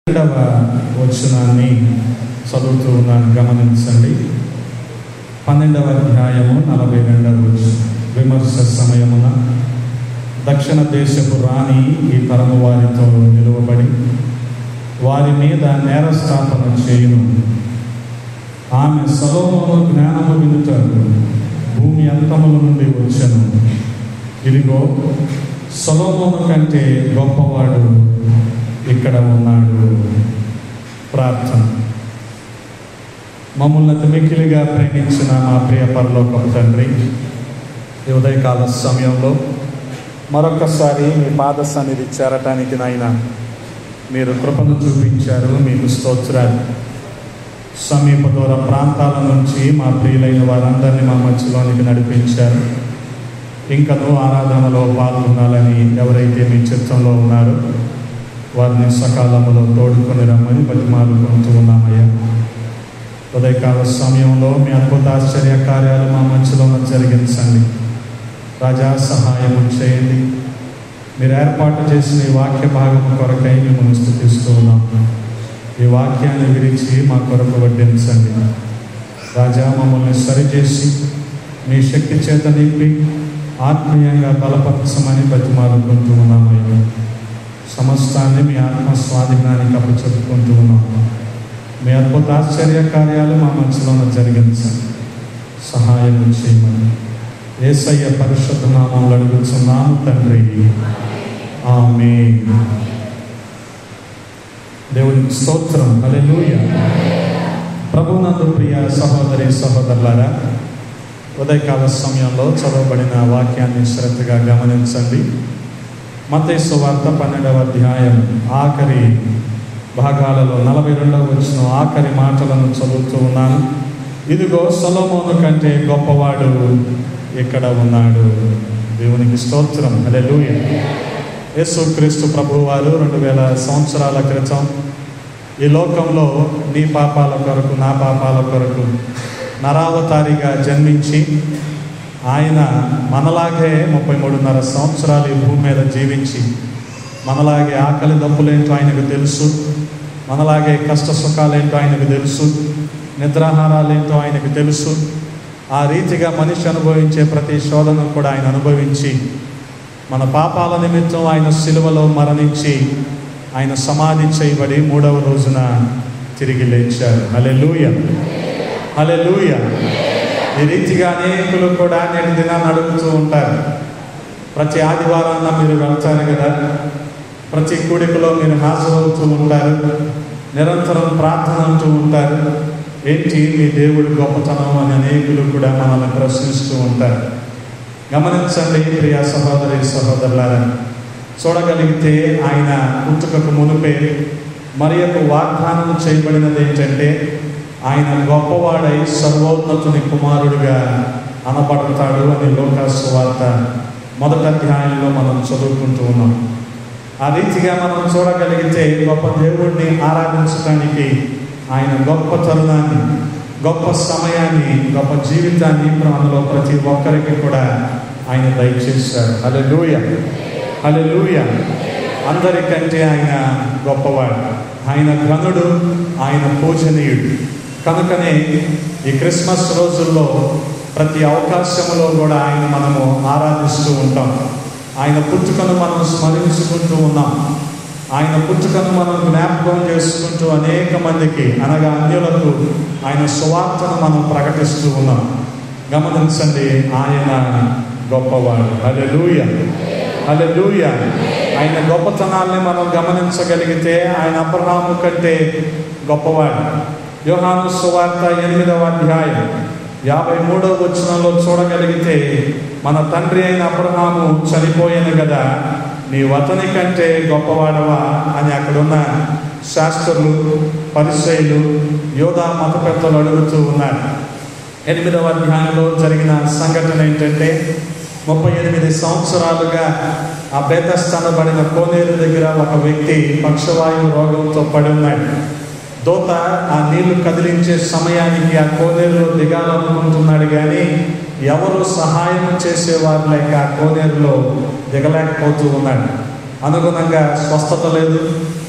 రెండవ వచనాన్ని చదువుతూ ఉన్నాను గమనించండి పన్నెండవ అధ్యాయము నలభై రెండవ వచనం విమర్శ సమయమున దక్షిణ దేశపు రాణి ఈ తరము వారితో నిలువబడి వారి మీద నేరస్థాపన చేయును ఆమె సలోమోను జ్ఞానము వినుట భూమి అంతముల నుండి వచ్చను ఇదిగో సలోమోను కంటే గొప్పవాడు ఇక్కడ ఉన్నాడు ప్రార్థన మమ్మల్ని అతి మిక్కిలిగా ప్రేమించిన మా ప్రియ పరలోకపు తండ్రి ఈ ఉదయకాల సమయంలో మరొకసారి మీ పాద సన్నిధి చేరటానికి నాయన మీరు కృపను చూపించారు మీకు స్తోత్రాలు సమీప దూర ప్రాంతాల నుంచి మా ప్రియులైన వారందరినీ మా మధ్యలోనికి నడిపించారు ఇంకనూ ఆరాధనలో పాల్గొనాలని ఎవరైతే మీ చిత్తంలో ఉన్నారో వారిని సకాలంలో తోడుకొని రమ్మని బతిమాలుకుంటూ ఉన్నామయ్యా ఉదయకాల సమయంలో మీ అద్భుత ఆశ్చర్య కార్యాలు మా మధ్యలో జరిగించండి రాజా సహాయము చేయండి మీరు ఏర్పాటు చేసిన ఈ వాక్య భాగము కొరకై మిమ్మల్ని స్థుతిస్తూ ఉన్నాం ఈ వాక్యాన్ని విరిచి మా కొరకు వడ్డించండి రాజా మమ్మల్ని సరిచేసి మీ శక్తి చేత నింపి ఆత్మీయంగా బలపరచమని బతిమాలుకుంటూ ఉన్నామయ్యా సమస్తాన్ని మీ ఆత్మ స్వాధీనానికి అప్పచెప్పుకుంటూ ఉన్నాము మీ అద్భుత ఆశ్చర్య కార్యాలు మా మనసులోన జరిగించండి సహాయం చేయమని ఏసయ్య పరిశుద్ధ నామంలో అడుగుతున్నాము తండ్రి ఆమె దేవునికి స్తోత్రం హల్లెలూయ ప్రభునందు ప్రియ సహోదరి సహోదరులారా ఉదయకాల సమయంలో చదవబడిన వాక్యాన్ని శ్రద్ధగా గమనించండి మతేసు వార్త పన్నెండవ అధ్యాయం ఆఖరి భాగాలలో నలభై రెండవ వచ్చిన ఆఖరి మాటలను చదువుతూ ఉన్నాను ఇదిగో సొలమోను కంటే గొప్పవాడు ఇక్కడ ఉన్నాడు దేవునికి స్తోత్రం అదే లూయ యేసు క్రీస్తు ప్రభు వారు రెండు వేల సంవత్సరాల క్రితం ఈ లోకంలో నీ పాపాల కొరకు నా పాపాల కొరకు నరావతారిగా జన్మించి ఆయన మనలాగే ముప్పై మూడున్నర సంవత్సరాలు ఈ భూమి మీద జీవించి మనలాగే ఆకలి దప్పులేంటో ఆయనకు తెలుసు మనలాగే కష్ట సుఖాలేంటో ఆయనకు తెలుసు నిద్రాహారాలేంటో ఆయనకు తెలుసు ఆ రీతిగా మనిషి అనుభవించే ప్రతి శోధన కూడా ఆయన అనుభవించి మన పాపాల నిమిత్తం ఆయన సిలువలో మరణించి ఆయన సమాధి చేయబడి మూడవ రోజున తిరిగి లేచారు హలెలూయ హలెలూయ ఈ రీతిగా అనేకులు కూడా నేటి దినాన్ని అడుగుతూ ఉంటారు ప్రతి ఆదివారాన్న మీరు వెళ్తారు కదా ప్రతి కూడికలో మీరు హాజరవుతూ ఉంటారు నిరంతరం ప్రార్థన అంటూ ఉంటారు ఏంటి మీ దేవుడి గొప్పతనం అని అనేకులు కూడా మనల్ని ప్రశ్నిస్తూ ఉంటారు గమనించండి ప్రియ సహోదరి సహోదరులారా చూడగలిగితే ఆయన పుట్టుకకు మునిపే మరి యొక్క వాగ్దానం చేయబడినది ఏంటంటే ఆయన గొప్పవాడై సర్వోన్నతుని కుమారుడిగా అనబడతాడు అని లోకాసు వార్త మొదటి అధ్యాయంలో మనం చదువుకుంటూ ఉన్నాం ఆ రీతిగా మనం చూడగలిగితే గొప్ప దేవుడిని ఆరాధించడానికి ఆయన గొప్ప తరుణాన్ని గొప్ప సమయాన్ని గొప్ప జీవితాన్ని మనలో ప్రతి ఒక్కరికి కూడా ఆయన దయచేశారు హలే లూయ హలే లూయ అందరికంటే ఆయన గొప్పవాడు ఆయన ఘనుడు ఆయన పూజనీయుడు కనుకనే ఈ క్రిస్మస్ రోజుల్లో ప్రతి అవకాశంలో కూడా ఆయన మనము ఆరాధిస్తూ ఉంటాం ఆయన పుట్టుకను మనం స్మరించుకుంటూ ఉన్నాం ఆయన పుట్టుకను మనం జ్ఞాపకం చేసుకుంటూ అనేక మందికి అనగా అన్యులకు ఆయన సువార్తను మనం ప్రకటిస్తూ ఉన్నాం గమనించండి ఆయన గొప్పవాడు హలెలూయ హలెలూయ ఆయన గొప్పతనాల్ని మనం గమనించగలిగితే ఆయన అబ్రహాము కంటే గొప్పవాడు యోహాను సువార్త ఎనిమిదవ అధ్యాయం యాభై మూడవ వచనంలో చూడగలిగితే మన తండ్రి అయిన అబ్రహాము చనిపోయాను కదా నీ వతని కంటే గొప్పవాడవా అని అక్కడున్న శాస్త్రులు పరిచయులు యోధా మత పెద్దలు అడుగుతూ ఉన్నారు ఎనిమిదవ అధ్యాయంలో జరిగిన సంఘటన ఏంటంటే ముప్పై ఎనిమిది సంవత్సరాలుగా ఆ బేతస్థానబడిన కోనేరు దగ్గర ఒక వ్యక్తి పక్షవాయు రోగంతో పడి ఉన్నాడు దోత ఆ నీళ్లు కదిలించే సమయానికి ఆ కోనేరులో దిగాలనుకుంటున్నాడు కానీ ఎవరు సహాయం చేసేవారు లేక ఆ కోనేరులో దిగలేకపోతూ ఉన్నాడు అనుగుణంగా స్వస్థత లేదు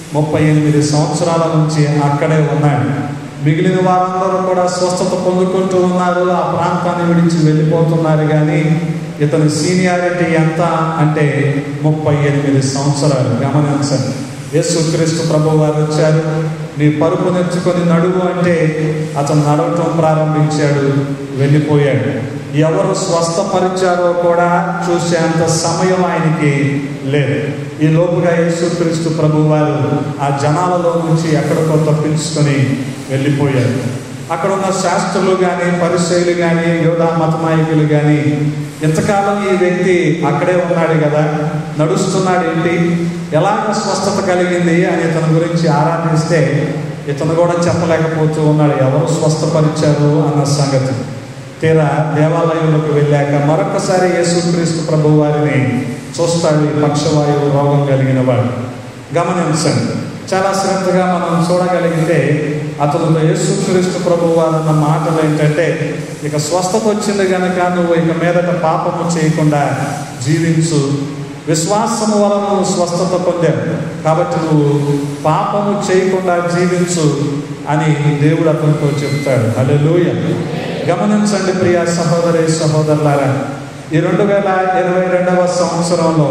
ముప్పై ఎనిమిది సంవత్సరాల నుంచి అక్కడే ఉన్నాడు మిగిలిన వారందరూ కూడా స్వస్థత పొందుకుంటూ ఉన్నారు ఆ ప్రాంతాన్ని విడిచి వెళ్ళిపోతున్నారు కానీ ఇతని సీనియారిటీ ఎంత అంటే ముప్పై ఎనిమిది సంవత్సరాలు గమనించండి యేసుక్రీస్తు ప్రభు వారు వచ్చారు నీ పరుపు నెచ్చుకొని నడువు అంటే అతను నడవటం ప్రారంభించాడు వెళ్ళిపోయాడు ఎవరు స్వస్థపరిచారో కూడా చూసేంత సమయం ఆయనకి లేదు ఈ లోపుగా యేసుక్రీస్తు ప్రభు వారు ఆ జనాలలో నుంచి ఎక్కడికో తప్పించుకొని వెళ్ళిపోయారు అక్కడ ఉన్న శాస్త్రులు కానీ పరిచయులు కానీ యోధా మతనాయకులు కానీ ఇంతకాలం ఈ వ్యక్తి అక్కడే ఉన్నాడు కదా నడుస్తున్నాడు ఏంటి ఎలాగ స్వస్థత కలిగింది అని ఇతని గురించి ఆరాధిస్తే ఇతను కూడా చెప్పలేకపోతూ ఉన్నాడు ఎవరు స్వస్థపరిచారు అన్న సంగతి తీరా దేవాలయంలోకి వెళ్ళాక మరొకసారి యేసుక్రీస్తు ప్రభు వారిని చూస్తాడు ఈ పక్షవాయువు రోగం కలిగిన వాడు గమనించండి చాలా శ్రద్ధగా మనం చూడగలిగితే అతను యేసుక్రీస్తు ప్రభు వారన్న మాటలు ఏంటంటే ఇక స్వస్థత వచ్చింది కనుక నువ్వు ఇక మీదట పాపము చేయకుండా జీవించు విశ్వాసము వలన నువ్వు స్వస్థత పొందావు కాబట్టి నువ్వు పాపము చేయకుండా జీవించు అని దేవుడు అతనితో చెప్తాడు హల్లెలూయా గమనించండి ప్రియ సహోదరి సహోదరులారా ఈ రెండు వేల ఇరవై రెండవ సంవత్సరంలో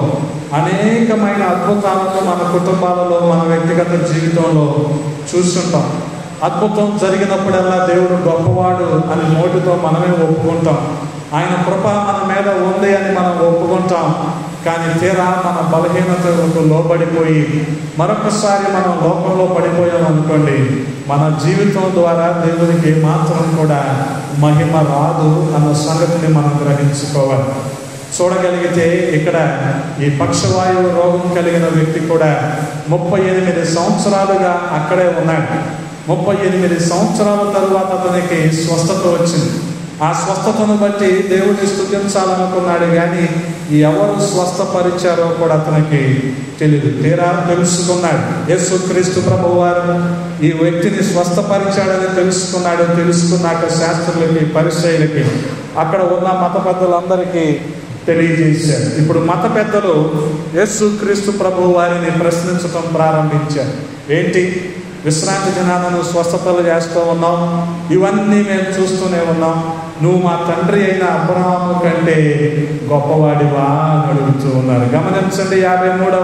అనేకమైన అద్భుతాలను మన కుటుంబాలలో మన వ్యక్తిగత జీవితంలో చూస్తుంటాం అద్భుతం జరిగినప్పుడల్లా దేవుడు గొప్పవాడు అని నోటితో మనమే ఒప్పుకుంటాం ఆయన కృప మన మీద ఉంది అని మనం ఒప్పుకుంటాం కానీ తీరా మన బలహీనతలకు లోబడిపోయి మరొకసారి మనం లోకంలో పడిపోయాం అనుకోండి మన జీవితం ద్వారా దేవునికి మాత్రం కూడా మహిమ రాదు అన్న సంగతిని మనం గ్రహించుకోవాలి చూడగలిగితే ఇక్కడ ఈ పక్షవాయువు రోగం కలిగిన వ్యక్తి కూడా ముప్పై ఎనిమిది సంవత్సరాలుగా అక్కడే ఉన్నాడు ముప్పై ఎనిమిది సంవత్సరాల తరువాత అతనికి స్వస్థత వచ్చింది ఆ స్వస్థతను బట్టి దేవుడిని స్థుతించాలనుకున్నాడు కానీ ఎవరు స్వస్థపరిచారో కూడా అతనికి తెలియదు తీరా తెలుసుకున్నాడు యేసు క్రీస్తు ప్రభు వారు ఈ వ్యక్తిని స్వస్థపరిచాడని తెలుసుకున్నాడు తెలుసుకున్నాక శాస్త్రులకి పరిచయులకి అక్కడ ఉన్న మత పెద్దలందరికీ తెలియజేశారు ఇప్పుడు మత పెద్దలు యేసు క్రీస్తు ప్రభు వారిని ప్రశ్నించడం ప్రారంభించారు ఏంటి విశ్రాంతి దినాలను స్వస్థతలు చేస్తూ ఉన్నాం ఇవన్నీ మేము చూస్తూనే ఉన్నాం నువ్వు మా తండ్రి అయిన అబ్రహాము కంటే గొప్పవాడివా అని అడుగుతూ ఉన్నారు గమనించండి యాభై మూడవ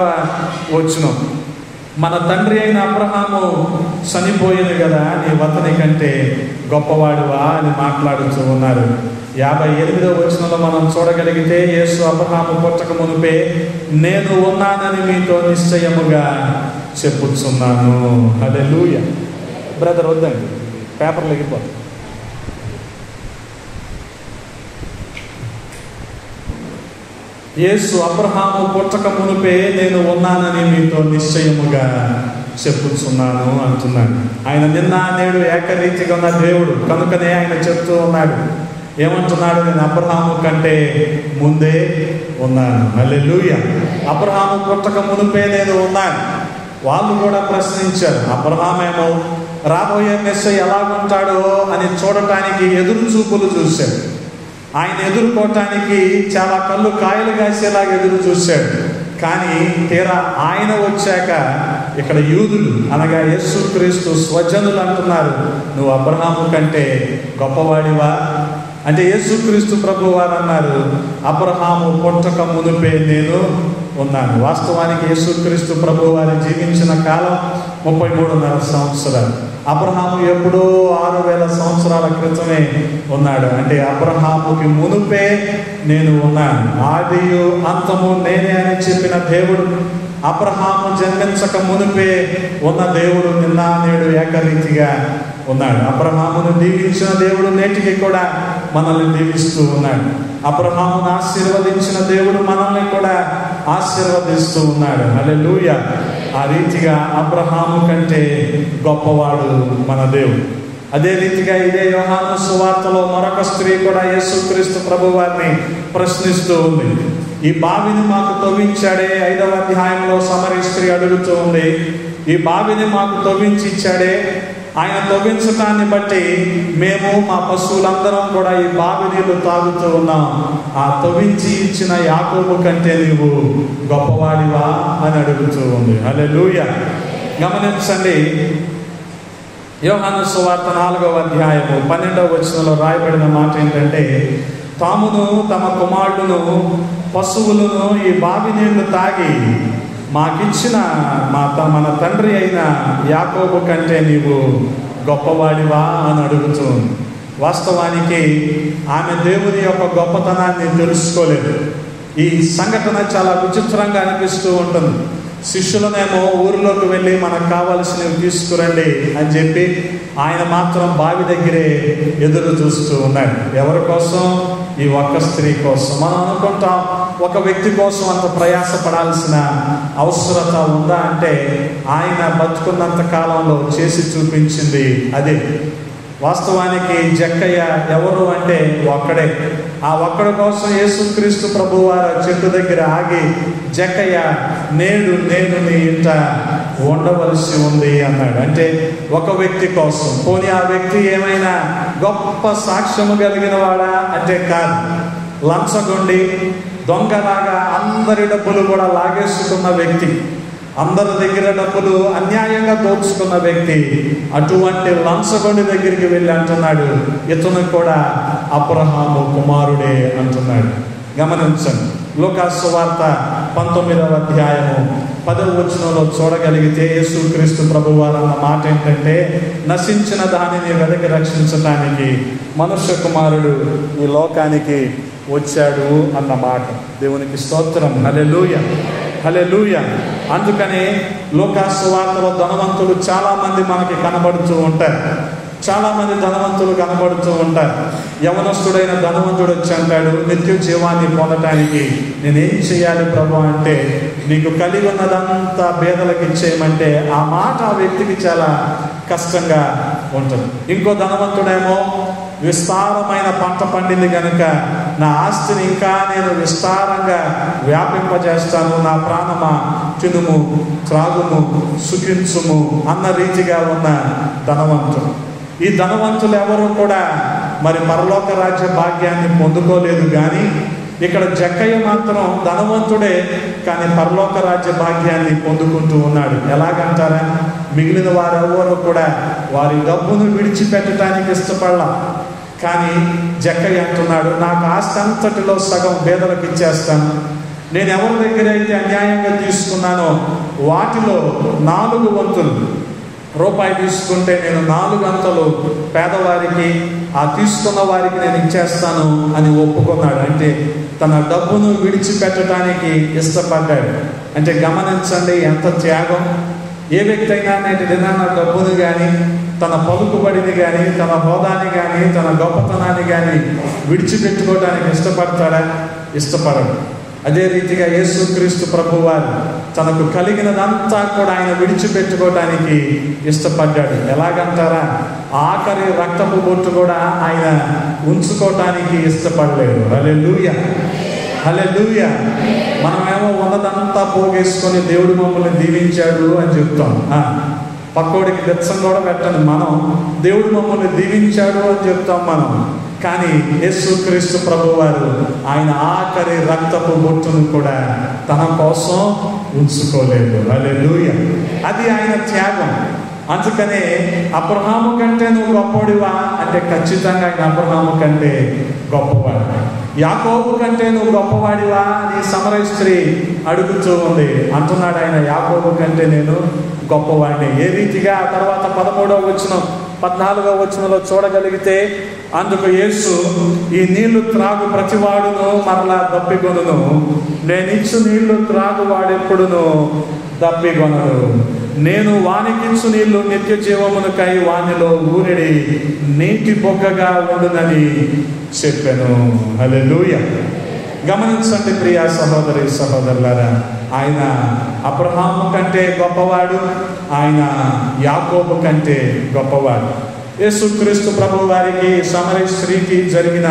వచనం మన తండ్రి అయిన అబ్రహాము చనిపోయింది కదా నీ వతని కంటే గొప్పవాడివా అని మాట్లాడుతూ ఉన్నారు యాభై ఎనిమిదవ వచనంలో మనం చూడగలిగితే యేసు అబ్రహాము పుట్టక మునిపే నేను ఉన్నానని మీతో నిశ్చయముగా చెప్పుచున్నాను అదే లూయ బ్రదర్ వద్దండి పేపర్ లెగిపోతుంది యేసు అబ్రహాము పుట్టక మునిపే నేను ఉన్నానని మీతో నిశ్చయముగా చెప్పుచున్నాను అంటున్నాడు ఆయన నిన్న నేడు ఏకరీతిగా ఉన్న దేవుడు కనుకనే ఆయన చెప్తూ ఉన్నాడు ఏమంటున్నాడు నేను అబ్రహాము కంటే ముందే ఉన్నాను మళ్ళీ లూయ అబ్రహాము పుట్టక మునిపే నేను ఉన్నాను వాళ్ళు కూడా ప్రశ్నించారు అబ్రహామేమో రాబోయే మెస్స ఎలాగుంటాడో అని చూడటానికి ఎదురు చూపులు చూశాడు ఆయన ఎదుర్కోవటానికి చాలా కళ్ళు కాయలు కాసేలాగా ఎదురు చూశాడు కానీ తీరా ఆయన వచ్చాక ఇక్కడ యూదులు అనగా యేసు క్రీస్తు స్వజనులు అంటున్నారు నువ్వు అబ్రహాము కంటే గొప్పవాడివా అంటే యేసుక్రీస్తు ప్రభు వారు అన్నారు అబ్రహాము పుట్టక మునిపే నేను ఉన్నాను వాస్తవానికి యేసుక్రీస్తు ప్రభు వారి జీవించిన కాలం ముప్పై మూడున్నర సంవత్సరాలు అబ్రహాము ఎప్పుడో ఆరు వేల సంవత్సరాల క్రితమే ఉన్నాడు అంటే అబ్రహాముకి మునుపే నేను ఉన్నాను ఆదియు అంతము నేనే అని చెప్పిన దేవుడు అబ్రహాము జన్మించక మునిపే ఉన్న దేవుడు నిన్న నేడు ఏకరీతిగా ఉన్నాడు అబ్రహామును దీవించిన దేవుడు నేటికి కూడా మనల్ని దీవిస్తూ ఉన్నాడు అబ్రహామును ఆశీర్వదించిన దేవుడు మనల్ని కూడా ఆశీర్వదిస్తూ ఉన్నాడు అలే ఆ రీతిగా అబ్రహాము కంటే గొప్పవాడు మన దేవుడు అదే రీతిగా ఇదే యోహాను సువార్తలో మరొక స్త్రీ కూడా యేసుక్రీస్తు ప్రభు వారిని ప్రశ్నిస్తూ ఉంది ఈ బావిని మాకు తవ్వించాడే ఐదవ అధ్యాయంలో సమరీ స్త్రీ అడుగుతూ ఉంది ఈ బావిని మాకు తవ్వించి ఇచ్చాడే ఆయన తవ్వించటాన్ని బట్టి మేము మా పశువులందరం కూడా ఈ బావి నీళ్లు తాగుతూ ఉన్నాం ఆ తవ్వించి ఇచ్చిన యాకోబు కంటే నీవు గొప్పవాడివా అని అడుగుతూ ఉంది అలే గమనించండి యోహాను సువార్త నాలుగవ అధ్యాయము పన్నెండవ వచనంలో రాయబడిన మాట ఏంటంటే తామును తమ కుమారుడును పశువులను ఈ బావి నీళ్లు తాగి మాకిచ్చిన మా త- మన తండ్రి అయిన యాకోబు కంటే నీవు గొప్పవాడివా అని అడుగుతూ ఉంది. వాస్తవానికి ఆమె దేవుని యొక్క గొప్పతనాన్ని తెలుసుకోలేదు ఈ సంఘటన చాలా విచిత్రంగా అనిపిస్తూ ఉంటుంది శిష్యులనేమో ఊరిలోకి వెళ్ళి మనకు కావలసినవి తీసుకురండి అని చెప్పి ఆయన మాత్రం బావి దగ్గరే ఎదురు చూస్తూ ఉన్నాడు ఎవరి కోసం ఈ ఒక్క స్త్రీ కోసం మనం అనుకుంటాం ఒక వ్యక్తి కోసం అంత ప్రయాసపడాల్సిన అవసరత ఉందా అంటే ఆయన బతుకున్నంత కాలంలో చేసి చూపించింది అదే వాస్తవానికి జక్కయ్య ఎవరు అంటే ఒక్కడే ఆ ఒక్కడి కోసం యేసుక్రీస్తు ప్రభు వారు చెట్టు దగ్గర ఆగి జక్కయ్య నేడు నేను నీ ఇంట ఉండవలసి ఉంది అన్నాడు అంటే ఒక వ్యక్తి కోసం పోనీ ఆ వ్యక్తి ఏమైనా గొప్ప సాక్ష్యము కలిగిన వాడా అంటే కాదు లంచగొండి దొంగలాగా అందరి డబ్బులు కూడా లాగేసుకున్న వ్యక్తి అందరి దగ్గర డబ్బులు అన్యాయంగా దోచుకున్న వ్యక్తి అటువంటి లంచగొండి దగ్గరికి వెళ్ళి అంటున్నాడు ఇతను కూడా అబ్రహాము కుమారుడే అంటున్నాడు గమనించండి లోకాసు వార్త పంతొమ్మిదవ అధ్యాయము పదవ వచనంలో చూడగలిగితే యేసుక్రీస్తు ప్రభు వారు అన్న మాట ఏంటంటే నశించిన దానిని వెదకి రక్షించటానికి మనుష్య కుమారుడు ఈ లోకానికి వచ్చాడు అన్న మాట దేవునికి స్తోత్రం హలెలూయ హలెలూయ అందుకనే లోకాసు వార్తలో ధనవంతులు చాలా మంది మనకి కనబడుతూ ఉంటారు చాలా మంది ధనవంతులు కనబడుతూ ఉంటారు యవనస్తుడైన ధనవంతుడు వచ్చి అంటాడు నిత్య జీవాన్ని పొందటానికి నేనేం చేయాలి ప్రభు అంటే నీకు కలిగి ఉన్నదంతా పేదలకు ఇచ్చేయమంటే ఆ మాట ఆ వ్యక్తికి చాలా కష్టంగా ఉంటుంది ఇంకో ధనవంతుడేమో విస్తారమైన పంట పండింది కనుక నా ఆస్తిని ఇంకా నేను విస్తారంగా వ్యాపింపజేస్తాను నా ప్రాణమా తినుము త్రాగుము సుఖించుము అన్న రీతిగా ఉన్న ధనవంతుడు ఈ ధనవంతులు ఎవరు కూడా మరి పరలోక రాజ్య భాగ్యాన్ని పొందుకోలేదు కానీ ఇక్కడ జక్కయ్య మాత్రం ధనవంతుడే కానీ పరలోక రాజ్య భాగ్యాన్ని పొందుకుంటూ ఉన్నాడు ఎలాగంటారా మిగిలిన వారెవరూ కూడా వారి డబ్బును విడిచిపెట్టడానికి ఇష్టపడలా కానీ జక్కయ్య అంటున్నాడు నాకు ఆస్తి అంతటిలో సగం పేదలకు ఇచ్చేస్తాను నేను ఎవరి దగ్గర అయితే అన్యాయంగా తీసుకున్నానో వాటిలో నాలుగు వంతులు రూపాయి తీసుకుంటే నేను నాలుగు అంతలు పేదవారికి ఆ తీసుకున్న వారికి నేను ఇచ్చేస్తాను అని ఒప్పుకున్నాడు అంటే తన డబ్బును విడిచిపెట్టడానికి ఇష్టపడ్డాడు అంటే గమనించండి ఎంత త్యాగం ఏ వ్యక్తి అయినా నేటి దినాన డబ్బును కానీ తన పలుకుబడిని కానీ తన హోదాని కానీ తన గొప్పతనాన్ని కానీ విడిచిపెట్టుకోవడానికి ఇష్టపడతాడా ఇష్టపడడు అదే రీతిగా యేసుక్రీస్తు ప్రభు వారు తనకు కలిగినదంతా కూడా ఆయన విడిచిపెట్టుకోవటానికి ఇష్టపడ్డాడు ఎలాగంటారా ఆఖరి రక్తపు బొట్టు కూడా ఆయన ఉంచుకోవటానికి ఇష్టపడలేదు హలే లూయ హలే లూయ మనమేమో ఉన్నదంతా పోగేసుకొని దేవుడు మమ్మల్ని దీవించాడు అని చెప్తాం ఆ, పక్కోడికి బెచ్చం కూడా పెట్టండి మనం దేవుడు మమ్మల్ని దీవించాడు అని చెప్తాం మనం కానీ యేసుక్రీస్తు ప్రభు వారు ఆయన ఆఖరి రక్తపు బొట్టును కూడా తన కోసం ఉంచుకోలేదు హల్లెలూయ అది ఆయన త్యాగం అందుకనే అబ్రహాము కంటే నువ్వు గొప్పవాడివా అంటే ఖచ్చితంగా ఆయన అబ్రహాము కంటే గొప్పవాడు యాకోబు కంటే నువ్వు గొప్పవాడివా నీ సమర స్త్రీ అడుగుతూ ఉంది అంటున్నాడు ఆయన యాకోబు కంటే నేను గొప్పవాడిని ఏ రీతిగా ఆ తర్వాత పదమూడవ వచ్చిన పద్నాలుగవ వచనంలో చూడగలిగితే అందుకు యేసు ఈ నీళ్లు త్రాగు ప్రతివాడును మరలా దప్పికొనును నేనిచ్చు నీళ్లు త్రాగు వాడెప్పుడును దప్పికొనను నేను వానికిచ్చు నీళ్లు నిత్య జీవమునకై వానిలో ఊరిడి నీటి బొగ్గగా ఉండునని చెప్పాను హల్లెలూయా గమనించండి ప్రియా సహోదరి సహోదరులారా ఆయన అబ్రహాము కంటే గొప్పవాడు ఆయన యాకోబు కంటే గొప్పవాడు యేసుక్రీస్తు ప్రభు వారికి సమరి స్త్రీకి జరిగిన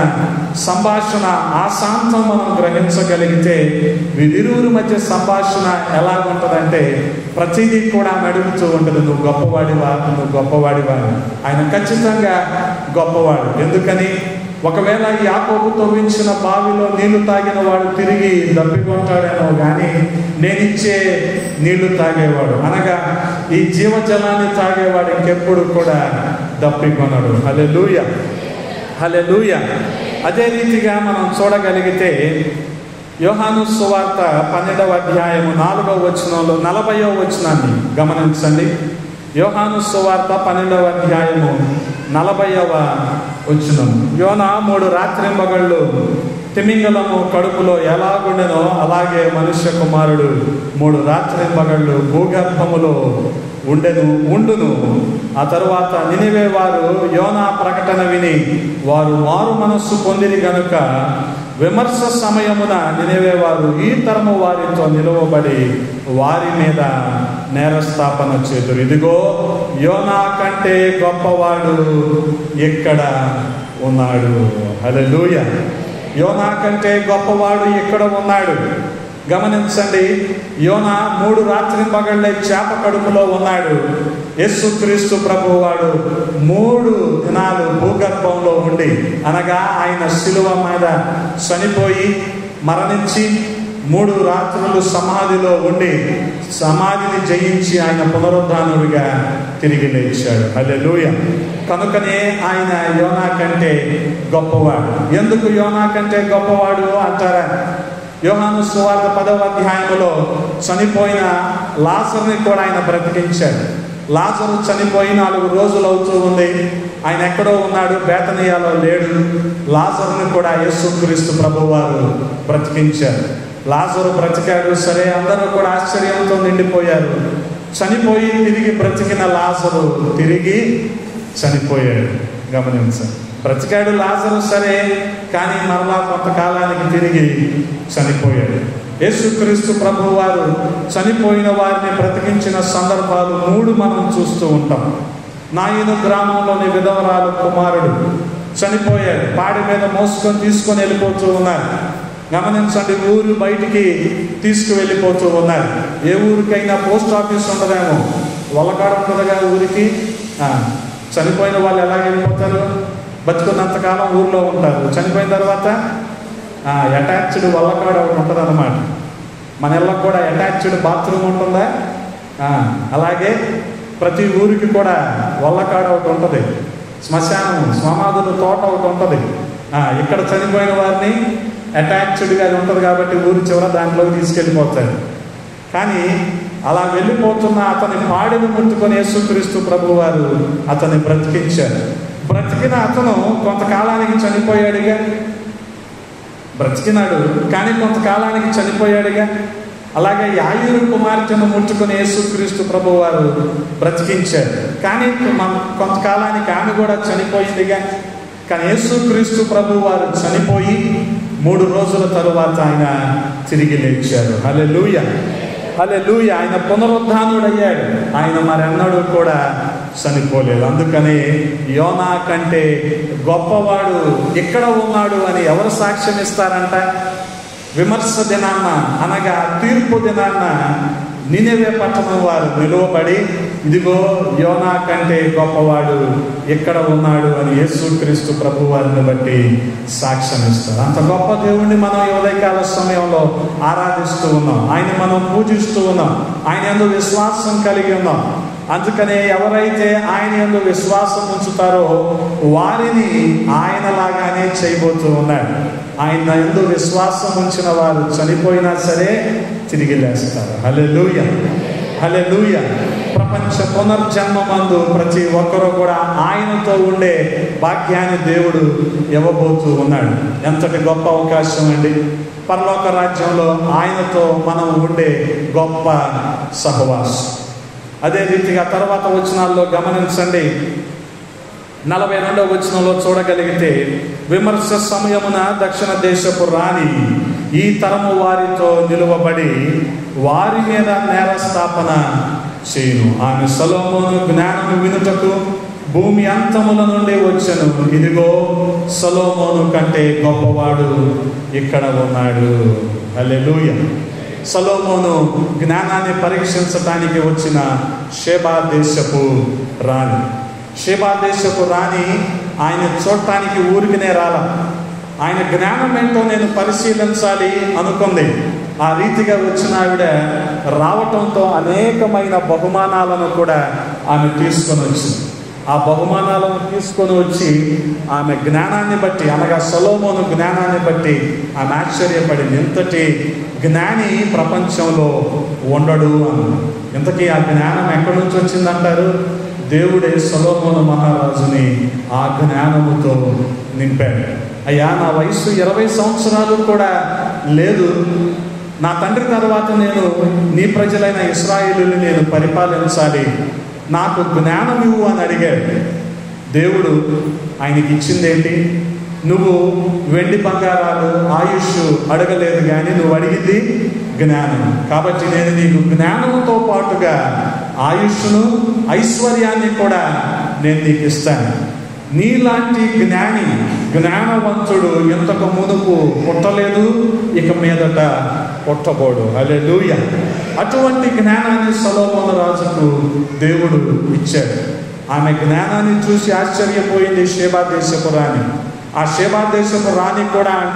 సంభాషణ ఆశాంతం మనం గ్రహించగలిగితే వీరిరువురి మధ్య సంభాషణ ఎలా ఉంటుందంటే ప్రతిదీ కూడా నడుపుతూ ఉంటుంది నువ్వు గొప్పవాడివా నువ్వు గొప్పవాడివా అని. ఆయన ఖచ్చితంగా గొప్పవాడు ఎందుకని ఒకవేళ యాకోబు తవ్వించిన బావిలో నీళ్లు తాగిన వాడు తిరిగి దప్పికొంటాడేమో కానీ నేనిచ్చే నీళ్లు తాగేవాడు అనగా ఈ జీవజలాన్ని తాగేవాడు ఇంకెప్పుడు కూడా దప్పికొనడు హలే లూయ హలే లూయ అదే రీతిగా మనం చూడగలిగితే యోహాను సువార్త పన్నెండవ అధ్యాయము నాలుగవ వచనంలో నలభైవ వచనాన్ని గమనించండి యోహాను సువార్త పన్నెండవ అధ్యాయము నలభైవ వచనం యోన మూడు రాత్రి మగళ్ళు తిమింగలము కడుపులో ఎలాగుండెనో అలాగే మనుష్య కుమారుడు మూడు రాత్రి మగళ్ళు భూగర్భములో ఉండెను ఉండును ఆ తరువాత నినివే వారు యోనా ప్రకటన విని వారు మారు మనస్సు పొందిరి గనుక విమర్శ సమయమున నినివే వారు ఈ తరము వారితో నిలువబడి వారి మీద నేరస్థాపన చేతురు ఇదిగో యోనా కంటే గొప్పవాడు ఎక్కడ ఉన్నాడు హల్లెలూయ యోనా కంటే గొప్పవాడు ఎక్కడ ఉన్నాడు గమనించండి యోన మూడు రాత్రి పగళ్ళే చేప కడుపులో ఉన్నాడు యేసుక్రీస్తు ప్రభువాడు మూడు దినాలు భూగర్భంలో ఉండి అనగా ఆయన శిలువ మీద చనిపోయి మరణించి మూడు రాత్రులు సమాధిలో ఉండి సమాధిని జయించి ఆయన పునరుద్ధానుడిగా తిరిగి లేచాడు హల్లెలూయ కనుకనే ఆయన యోనా కంటే గొప్పవాడు ఎందుకు యోనా కంటే గొప్పవాడు అంటారా యోహాను సువార్త పదవ అధ్యాయంలో చనిపోయిన లాజర్ని కూడా ఆయన బ్రతికించాడు లాజరు చనిపోయి నాలుగు రోజులు అవుతూ ఉంది ఆయన ఎక్కడో ఉన్నాడు బేతనీయాలో లేడు లాజరుని కూడా యేసుక్రీస్తు ప్రభు వారు బ్రతికించారు లాజరు బ్రతికాడు సరే అందరూ కూడా ఆశ్చర్యంతో నిండిపోయారు చనిపోయి తిరిగి బ్రతికిన లాజరు తిరిగి చనిపోయాడు గమనించండి బ్రతికాడు లాజరు సరే కానీ మరలా కొంతకాలానికి తిరిగి చనిపోయాడు యేసుక్రీస్తు ప్రభు వారు చనిపోయిన వారిని బ్రతికించిన సందర్భాలు మూడు మనం చూస్తూ ఉంటాం నాయను గ్రామంలోని విధవరాలు కుమారుడు చనిపోయాడు పాడి మీద మోసుకొని తీసుకొని వెళ్ళిపోతూ ఉన్నారు గమనించండి ఊరు బయటికి తీసుకువెళ్ళిపోతూ ఉన్నారు ఏ ఊరికైనా పోస్ట్ ఆఫీస్ ఉండదేమో వల్లకాడ ఉంటుందిగా ఊరికి ఆ, చనిపోయిన వాళ్ళు ఎలా వెళ్ళిపోతారు బతుకున్నంతకాలం ఊర్లో ఉంటారు చనిపోయిన తర్వాత అటాచ్డ్ వల్లకాడ ఒకటి ఉంటుంది అనమాట మన ఇళ్ళకు కూడా అటాచ్డ్ బాత్రూమ్ ఉంటుందా ఆ, అలాగే ప్రతి ఊరికి కూడా వల్లకాడ ఒకటి ఉంటుంది శ్మశానం సమాధుల తోట ఒకటి ఉంటుంది ఆ, ఇక్కడ చనిపోయిన వారిని అటాచ్డ్గా అది ఉంటుంది కాబట్టి ఊరి చివర దాంట్లోకి తీసుకెళ్ళిపోతారు కానీ అలా వెళ్ళిపోతున్న అతని పాడిని ముట్టుకొని యేసుక్రీస్తు ప్రభు వారు అతన్ని బ్రతికించారు బ్రతికిన అతను కొంతకాలానికి చనిపోయాడుగా బ్రతికినాడు కానీ కొంతకాలానికి చనిపోయాడుగా అలాగే యాయూరు కుమార్తెను ముట్టుకుని యేసుక్రీస్తు ప్రభు వారు బ్రతికించారు కానీ మన కొంతకాలానికి ఆమె కూడా చనిపోయిందిగా కానీ యేసుక్రీస్తు ప్రభు వారు చనిపోయి మూడు రోజుల తరువాత ఆయన తిరిగి లేచారు హలే లూయ హలే లూయ ఆయన పునరుద్ధానుడయ్యాడు ఆయన మరెన్నడూ కూడా చనిపోలేదు అందుకని యోనా కంటే గొప్పవాడు ఎక్కడ ఉన్నాడు అని ఎవరు సాక్ష్యం ఇస్తారంట విమర్శ దినాన్న అనగా తీర్పు దినాన్న నినివే పట్టణం వారు నిలువబడి ఇదిగో యోనా కంటే గొప్పవాడు ఎక్కడ ఉన్నాడు అని యేసుక్రీస్తు ప్రభు వారిని బట్టి సాక్ష్యం ఇస్తారు అంత గొప్ప దేవుణ్ణి మనం ఈ ఉదయకాల సమయంలో ఆరాధిస్తూ ఉన్నాం ఆయన మనం పూజిస్తూ ఉన్నాం ఆయన ఎందు విశ్వాసం కలిగి ఉన్నాం అందుకనే ఎవరైతే ఆయన ఎందు విశ్వాసం ఉంచుతారో వారిని ఆయనలాగానే చేయబోతూ ఉన్నాడు ఆయన ఎందు విశ్వాసం ఉంచిన వారు చనిపోయినా సరే తిరిగి లేస్తారు హలే లూయ హలే లూయ ప్రపంచ పునర్జన్మమందు ప్రతి ఒక్కరూ కూడా ఆయనతో ఉండే భాగ్యాన్ని దేవుడు ఇవ్వబోతూ ఉన్నాడు ఎంతటి గొప్ప అవకాశం అండి పరలోక రాజ్యంలో ఆయనతో మనం ఉండే గొప్ప సహవాసం అదే రీతిగా తర్వాత వచనాల్లో గమనించండి నలభై రెండవ వచనంలో చూడగలిగితే విమర్శ సమయమున దక్షిణ దేశపు రాణి ఈ తరము వారితో నిలువబడి వారి మీద నేరస్థాపన చేయును ఆమె సలోమోను జ్ఞానము వినుటకు భూమి అంతముల నుండి వచ్చను ఇదిగో సలోమోను కంటే గొప్పవాడు ఇక్కడ ఉన్నాడు హల్లెలూయ సలోమోను జ్ఞానాన్ని పరీక్షించటానికి వచ్చిన షేబా దేశపు రాణి షేబా దేశపు రాణి ఆయన చూడటానికి ఊరికినే రాల ఆయన జ్ఞానం ఏంటో నేను పరిశీలించాలి అనుకుంది ఆ రీతిగా వచ్చిన ఆవిడ రావటంతో అనేకమైన బహుమానాలను కూడా ఆమె తీసుకొని వచ్చింది ఆ బహుమానాలను తీసుకొని వచ్చి ఆమె జ్ఞానాన్ని బట్టి అనగా సొలోమోను జ్ఞానాన్ని బట్టి ఆమె ఆశ్చర్యపడింది ఎంతటి జ్ఞాని ప్రపంచంలో ఉండడు అని ఇంతకీ ఆ జ్ఞానం ఎక్కడి నుంచి వచ్చిందంటారు దేవుడే సొలోమోను మహారాజుని ఆ జ్ఞానముతో నింపాడు అయ్యా నా వయసు ఇరవై సంవత్సరాలు కూడా లేదు నా తండ్రి తర్వాత నేను నీ ప్రజలైన ఇస్రాయేలుని నేను పరిపాలించాలి నాకు జ్ఞానం ఇవ్వు అని అడిగాడు దేవుడు ఆయనకి ఇచ్చిందేంటి నువ్వు వెండి బంగారాలు ఆయుష్ అడగలేదు కానీ నువ్వు అడిగింది జ్ఞానం కాబట్టి నేను నీకు జ్ఞానంతో పాటుగా ఆయుష్ను ఐశ్వర్యాన్ని కూడా నేను నీకు ఇస్తాను నీలాంటి జ్ఞాని జ్ఞానవంతుడు ఇంతకు మునుపు పుట్టలేదు ఇక మీదట పుట్టబోడు అలే అటువంటి జ్ఞానాన్ని సలోమోన రాజుకు దేవుడు ఇచ్చాడు ఆమె జ్ఞానాన్ని చూసి ఆశ్చర్యపోయింది షేబా దేశపు రాణి ఆ షేబా దేశపు రాణి కూడా అంట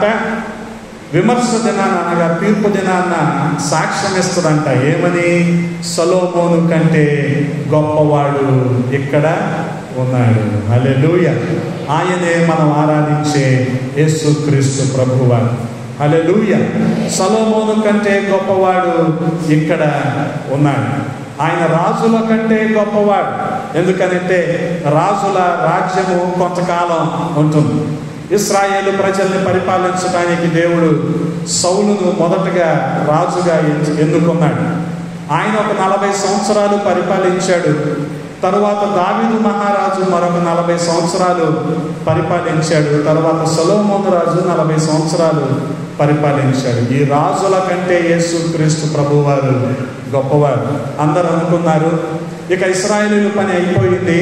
విమర్శ దినాన అనగా తీర్పు దినాన్న సాక్ష్యం ఇస్తుందంట ఏమని సలోమోను కంటే గొప్పవాడు ఇక్కడ ఉన్నాడు హలెలూయ ఆయనే మనం ఆరాధించే యేసు క్రీస్తు ప్రభువారు హలెలూయ సలోమోను కంటే గొప్పవాడు ఇక్కడ ఉన్నాడు ఆయన రాజుల కంటే గొప్పవాడు ఎందుకనంటే రాజుల రాజ్యము కొంతకాలం ఉంటుంది ఇస్రాయేలు ప్రజల్ని పరిపాలించడానికి దేవుడు సౌలును మొదటగా రాజుగా ఎన్నుకున్నాడు ఆయన ఒక నలభై సంవత్సరాలు పరిపాలించాడు తరువాత దావిదు మహారాజు మరొక నలభై సంవత్సరాలు పరిపాలించాడు తర్వాత సొలోమోను రాజు నలభై సంవత్సరాలు పరిపాలించాడు ఈ రాజుల కంటే యేసు క్రీస్తు ప్రభువారు గొప్పవారు అందరూ అనుకున్నారు ఇక ఇస్రాయేలీల పని అయిపోయింది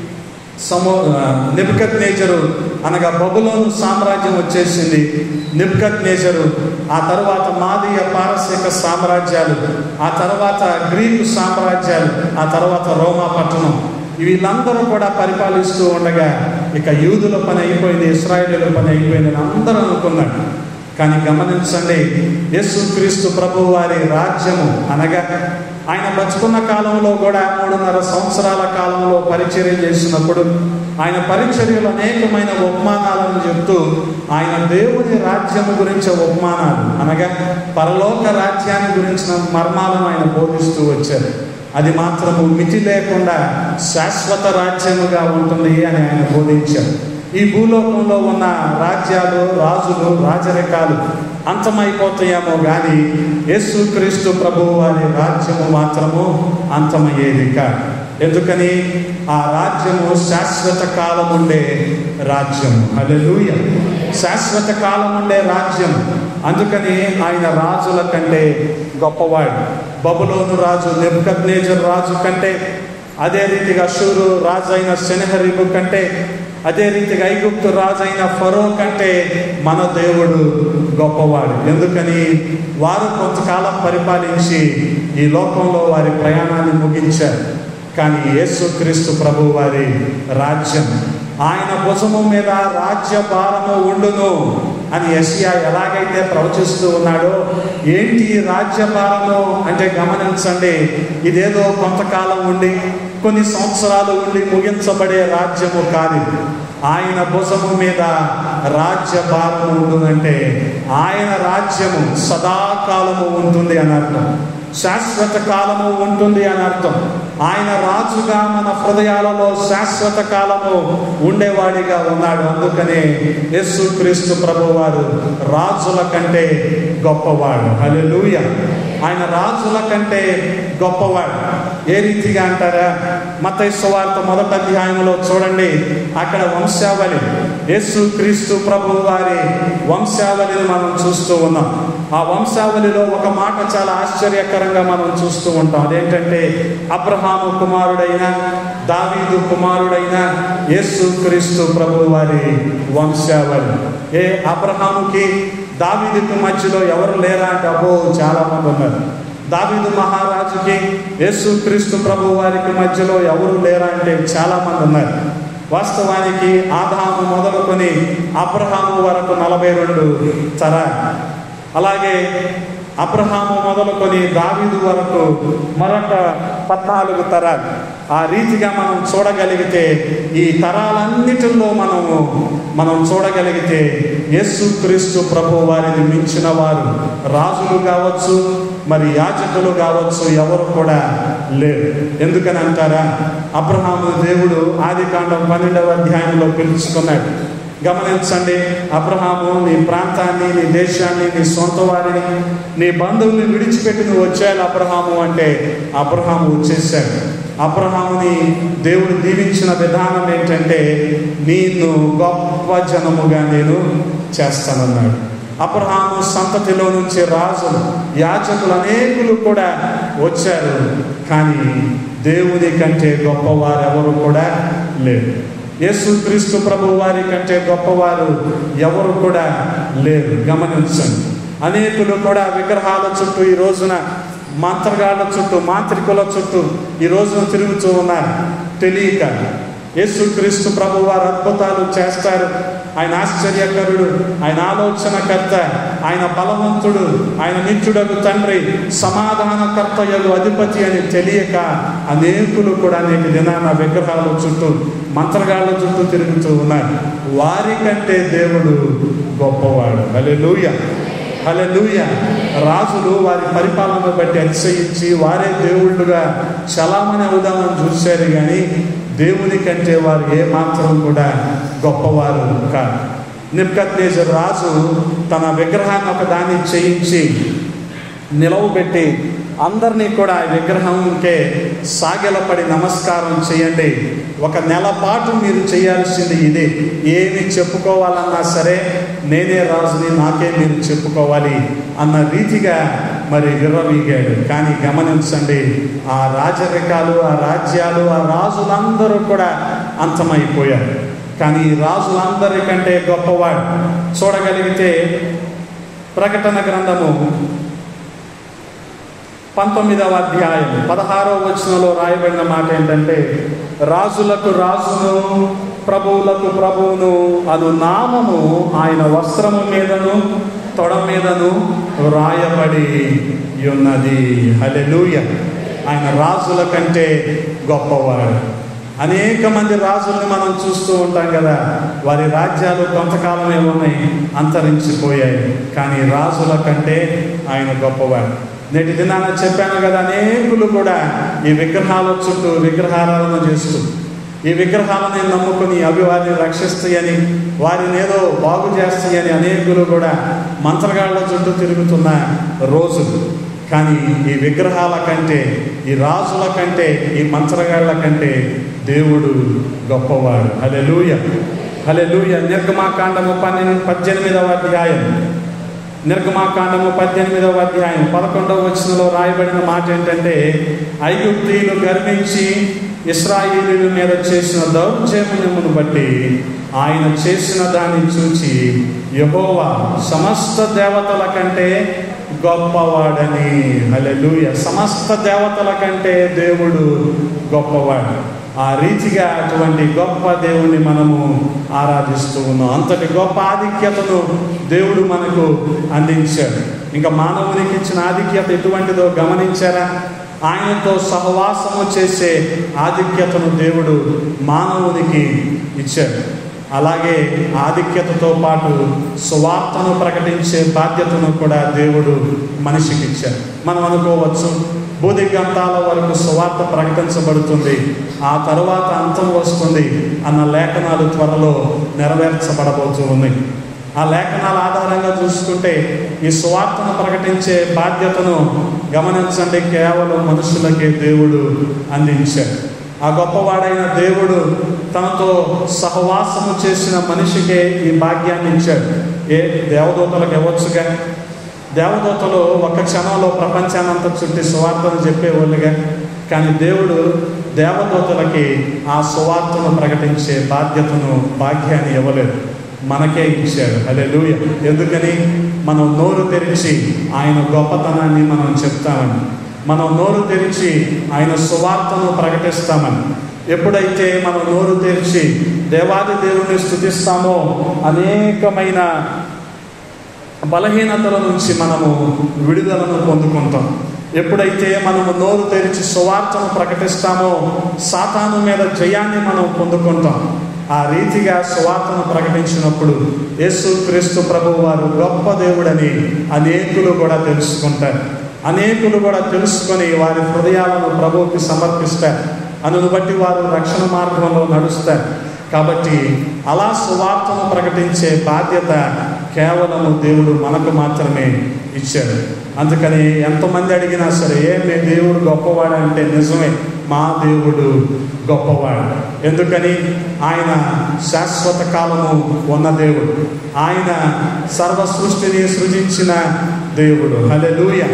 సమో నిబ్కత్ నేచరు అనగా బబులోను సామ్రాజ్యం వచ్చేసింది నిబ్కత్ నేచరు ఆ తర్వాత మాదీయ పారసీక సామ్రాజ్యాలు ఆ తర్వాత గ్రీకు సామ్రాజ్యాలు ఆ తర్వాత రోమా పట్టణం వీళ్ళందరూ కూడా పరిపాలిస్తూ ఉండగా ఇక యూదుల పని అయిపోయింది ఇస్రాయేలీల పని అయిపోయింది అని అందరూ అనుకున్నారు కానీ గమనించండి యేసుక్రీస్తు ప్రభు వారి రాజ్యము అనగా ఆయన బతుకున్న కాలంలో కూడా మూడున్నర సంవత్సరాల కాలంలో పరిచర్య చేసినప్పుడు ఆయన పరిచర్యలు అనేకమైన ఉపమానాలను చెప్తూ ఆయన దేవుని రాజ్యము గురించి ఉపమానాలు అనగా పరలోక రాజ్యాన్ని గురించిన మర్మాలను ఆయన బోధిస్తూ వచ్చారు అది మాత్రము మితి లేకుండా శాశ్వత రాజ్యముగా ఉంటుంది అని ఆయన బోధించారు ఈ భూలోకంలో ఉన్న రాజ్యాలు రాజులు రాజరికాలు అంతమైపోతాయేమో కానీ యేసుక్రీస్తు ప్రభువు వారి రాజ్యము మాత్రము అంతమయ్యేది కాదు ఎందుకని ఆ రాజ్యము శాశ్వత కాలం ఉండే రాజ్యం అలెలుయ శాశ్వత కాలం ఉండే రాజ్యం అందుకని ఆయన రాజుల కంటే గొప్పవాడు బబులోను రాజు నెబ్కద్నేజర్ రాజు కంటే అదే రీతిగా షూరు రాజు అయిన శనహరిబు కంటే అదే రీతిగా ఐగుప్తు రాజైన ఫరో కంటే మన దేవుడు గొప్పవాడు ఎందుకని వారు కొంతకాలం పరిపాలించి ఈ లోకంలో వారి ప్రయాణాన్ని ముగించారు కానీ యేసుక్రీస్తు ప్రభు వారి రాజ్యం ఆయన భుజము మీద రాజ్య భారము ఉండును అని యసియా ఎలాగైతే ప్రవచిస్తూ ఉన్నాడో ఏంటి రాజ్య భారము అంటే గమనించండి ఇదేదో కొంతకాలం ఉండి కొన్ని సంవత్సరాలు ఉండి ముగించబడే రాజ్యము కాదు ఆయన భుజము మీద రాజ్య భారము ఉంటుందంటే ఆయన రాజ్యము సదాకాలము ఉంటుంది అని అర్థం శాశ్వత కాలము ఉంటుంది అని అర్థం ఆయన రాజుగా మన హృదయాలలో శాశ్వత కాలము ఉండేవాడిగా ఉన్నాడు అందుకనే యేసు క్రీస్తు ప్రభు వారు రాజుల కంటే గొప్పవాడు హల్లెలూయ ఆయన రాజుల కంటే గొప్పవాడు ఏ రీతిగా అంటారా మత వార్త మొదటి అధ్యాయంలో చూడండి అక్కడ వంశావళి యేసు క్రీస్తు ప్రభు వారి వంశావళిని మనం చూస్తూ ఉన్నాం ఆ వంశావళిలో ఒక మాట చాలా ఆశ్చర్యకరంగా మనం చూస్తూ ఉంటాం అదేంటంటే అబ్రహాము కుమారుడైన దావీదు కుమారుడైన యేసు క్రీస్తు ప్రభు వారి వంశావళి ఏ అబ్రహాముకి దావీదుకి మధ్యలో ఎవరు లేరా అంటే అబ్బో చాలా మంది ఉన్నారు దావీదు మహారాజుకి యేసు క్రీస్తు ప్రభు వారికి మధ్యలో ఎవరు లేరా అంటే చాలా మంది ఉన్నారు వాస్తవానికి ఆదాము మొదలుకొని అబ్రహాము వరకు నలభై రెండు తరాలు అలాగే అబ్రహాము మొదలుకొని దావీదు వరకు మరొక పద్నాలుగు తరాలు ఆ రీతిగా మనం చూడగలిగితే ఈ తరాలన్నిటిలో మనము మనం చూడగలిగితే యేసు క్రీస్తు ప్రభు వారిని మించిన వారు రాజులు కావచ్చు మరి యాజకులు కావచ్చు ఎవరు కూడా లేరు ఎందుకని అంటారా అబ్రహాము దేవుడు ఆది కాండం పన్నెండవ అధ్యాయంలో పిలుచుకున్నాడు గమనించండి అబ్రహాము నీ ప్రాంతాన్ని నీ దేశాన్ని నీ సొంత వారిని నీ బంధువుల్ని విడిచిపెట్టి నువ్వు వచ్చాడు అబ్రహాము అంటే అబ్రహాము వచ్చేసాడు అబ్రహాముని దేవుడు దీవించిన విధానం ఏంటంటే నేను గొప్ప జనముగా నేను చేస్తానన్నాడు అబ్రహాము సంతతిలో నుంచి రాజులు యాజకులు అనేకులు కూడా వచ్చారు కానీ దేవుని కంటే గొప్పవారు ఎవరు కూడా లేరు యేసుక్రీస్తు ప్రభు వారి కంటే గొప్పవారు ఎవరు కూడా లేరు గమనించండి అనేకులు కూడా విగ్రహాల చుట్టూ ఈ రోజున మంత్రగాళ్ళ చుట్టూ మాంత్రికుల చుట్టూ ఈ రోజున తిరుగుతూ ఉన్నారు తెలియక యేసుక్రీస్తు ప్రభు వారు అద్భుతాలు చేస్తారు ఆయన ఆశ్చర్యకరుడు ఆయన ఆలోచనకర్త ఆయన బలవంతుడు ఆయన నిత్యుడకు తండ్రి సమాధానకర్త యగు అధిపతి అని తెలియక అనేకులు కూడా నేటి దినాన విగ్రహాల చుట్టూ మంత్రగాళ్ళ చుట్టూ తిరుగుతూ ఉన్నారు వారికంటే దేవుడు గొప్పవాడు హల్లెలూయా హల్లెలూయ రాజులు వారి పరిపాలన బట్టి అతిశయించి వారే దేవుళ్ళుగా చలామణి అవుదామని చూశారు కానీ దేవుని కంటే వారు ఏ మాత్రం కూడా గొప్పవారు కాదు నిబ్కత్నేజ రాజు తన విగ్రహాన్ని ఒక దాన్ని చేయించి నిలవబెట్టి అందరినీ కూడా ఆ విగ్రహంకే సాగిలపడి నమస్కారం చేయండి ఒక నెల పాటు మీరు చేయాల్సింది ఇదే ఏమి చెప్పుకోవాలన్నా సరే నేనే రాజుని నాకే మీరు చెప్పుకోవాలి అన్న రీతిగా మరి విర్రవీగాడు కానీ గమనించండి ఆ రాజరికాలు ఆ రాజ్యాలు ఆ రాజులందరూ కూడా అంతమైపోయారు కానీ ఈ రాజులందరికంటే గొప్పవాడు చూడగలిగితే ప్రకటన గ్రంథము పంతొమ్మిదవ అధ్యాయం పదహారవ వచనంలో రాయబడిన మాట ఏంటంటే రాజులకు రాజును ప్రభువులకు ప్రభువును అను నామము ఆయన వస్త్రము మీదను తొడ మీదను రాయబడి ఉన్నది హలెలూయ ఆయన రాజుల కంటే గొప్పవాడు అనేక మంది రాజుల్ని మనం చూస్తూ ఉంటాం కదా వారి రాజ్యాలు కొంతకాలమే ఉన్నాయి అంతరించిపోయాయి కానీ రాజుల కంటే ఆయన గొప్పవాడు నేటి దినాన చెప్పాను కదా అనేకులు కూడా ఈ విగ్రహాల చుట్టూ విగ్రహారాధన చేస్తూ ఈ విగ్రహాలని నమ్ముకుని అవి వారిని రక్షిస్తాయని వారిని ఏదో బాగు చేస్తాయని అనేకులు కూడా మంత్రగాళ్ళ చుట్టూ తిరుగుతున్న రోజులు కానీ ఈ విగ్రహాల కంటే ఈ రాజుల కంటే ఈ మంత్రగాళ్ళ కంటే దేవుడు గొప్పవాడు హలెలూయ హలెలూయ నిర్గమాకాండము పన్నెండు పద్దెనిమిదవ అధ్యాయం నిర్గమాకాండము పద్దెనిమిదవ అధ్యాయం పదకొండవ వచనంలో రాయబడిన మాట ఏంటంటే ఐగుప్తీయులు గర్వించి ఇస్రాయిలీల మీద చేసిన దౌర్జన్యమును బట్టి ఆయన చేసిన దాన్ని చూచి యహోవా సమస్త దేవతల కంటే గొప్పవాడని హల్లెలూయ సమస్త దేవతల కంటే దేవుడు గొప్పవాడు ఆ రీతిగా అటువంటి గొప్ప దేవుణ్ణి మనము ఆరాధిస్తూ ఉన్నాం అంతటి గొప్ప ఆధిక్యతను దేవుడు మనకు అందించాడు ఇంకా మానవునికి ఇచ్చిన ఆధిక్యత ఎటువంటిదో గమనించారా ఆయనతో సహవాసము చేసే ఆధిక్యతను దేవుడు మానవునికి ఇచ్చాడు అలాగే ఆధిక్యతతో పాటు సువార్తను ప్రకటించే బాధ్యతను కూడా దేవుడు మనిషికి ఇచ్చాడు మనం అనుకోవచ్చు బోధిగంతాల వరకు సువార్త ప్రకటించబడుతుంది ఆ తరువాత అంతం వస్తుంది అన్న లేఖనాలు త్వరలో నెరవేర్చబడబోతూ ఉన్నాయి ఆ లేఖనాల ఆధారంగా చూసుకుంటే ఈ సువార్తను ప్రకటించే బాధ్యతను గమనించండి కేవలం మనుషులకే దేవుడు అందించాడు ఆ గొప్పవాడైన దేవుడు తనతో సహవాసము చేసిన మనిషికే ఈ భాగ్యాన్ని ఇచ్చాడు ఏ దేవదూతలకు ఇవ్వచ్చుగా దేవదూతలు ఒక క్షణంలో ప్రపంచానంతా చుట్టి సువార్తను చెప్పేవాళ్ళుగా కానీ దేవుడు దేవదూతలకి ఆ సువార్తను ప్రకటించే బాధ్యతను భాగ్యాన్ని ఇవ్వలేదు మనకే ఇచ్చాడు అదే ఎందుకని మనం నోరు తెరిచి ఆయన గొప్పతనాన్ని మనం చెప్తామని మనం నోరు తెరిచి ఆయన సువార్తను ప్రకటిస్తామని ఎప్పుడైతే మనం నోరు తెరిచి దేవాది దేవుణ్ణి స్థుతిస్తామో అనేకమైన బలహీనతల నుంచి మనము విడుదలను పొందుకుంటాం ఎప్పుడైతే మనము నోరు తెరిచి సువార్తను ప్రకటిస్తామో సాతాను మీద జయాన్ని మనం పొందుకుంటాం ఆ రీతిగా సువార్తను ప్రకటించినప్పుడు యేసు క్రీస్తు ప్రభు వారు గొప్ప దేవుడని అనేకులు కూడా తెలుసుకుంటారు అనేకులు కూడా తెలుసుకొని వారి హృదయాలను ప్రభువుకి సమర్పిస్తారు అందును బట్టి వారు రక్షణ మార్గంలో నడుస్తారు కాబట్టి అలా సువార్తను ప్రకటించే బాధ్యత కేవలము దేవుడు మనకు మాత్రమే ఇచ్చాడు అందుకని ఎంతమంది అడిగినా సరే ఏ మీ దేవుడు గొప్పవాడు అంటే నిజమే మా దేవుడు గొప్పవాడు ఎందుకని ఆయన శాశ్వత కాలము ఉన్న దేవుడు ఆయన సర్వ సృష్టిని సృజించిన దేవుడు హలే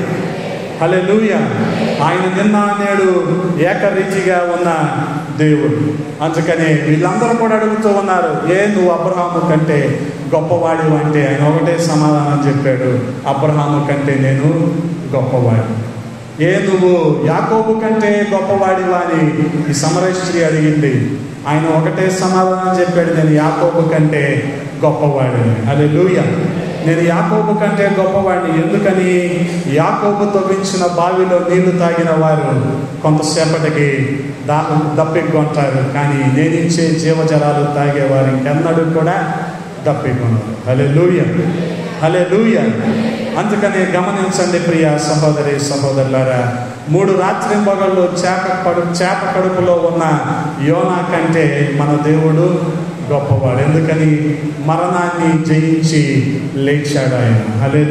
హలే ఆయన నిన్న నేడు ఏకరీతిగా ఉన్న దేవుడు అందుకని వీళ్ళందరూ కూడా అడుగుతూ ఉన్నారు ఏ నువ్వు అబ్రహాము కంటే గొప్పవాడు అంటే ఆయన ఒకటే సమాధానం చెప్పాడు అబ్రహాము కంటే నేను గొప్పవాడు ఏ నువ్వు యాకోబు కంటే గొప్పవాడివా అని ఈ సమరేశ్వరి అడిగింది ఆయన ఒకటే సమాధానం చెప్పాడు నేను యాకోబు కంటే గొప్పవాడిని అదే నేను యాకోబు కంటే గొప్పవాడిని ఎందుకని యాకోబు తవ్వించిన బావిలో నీళ్లు తాగిన వారు కొంతసేపటికి దాహం దప్పికొంటారు కానీ నేనిచ్చే జీవజలాలు తాగేవారు ఇంకెన్నడూ కూడా దప్పికొనరు హలే లూయ హలే లూయ అందుకని గమనించండి ప్రియ సహోదరి సహోదరులారా మూడు రాత్రి పగళ్ళు చేప కడు చేప కడుపులో ఉన్న యోనా కంటే మన దేవుడు గొప్పవాడు ఎందుకని మరణాన్ని జయించి లేచాడు ఆయన హలే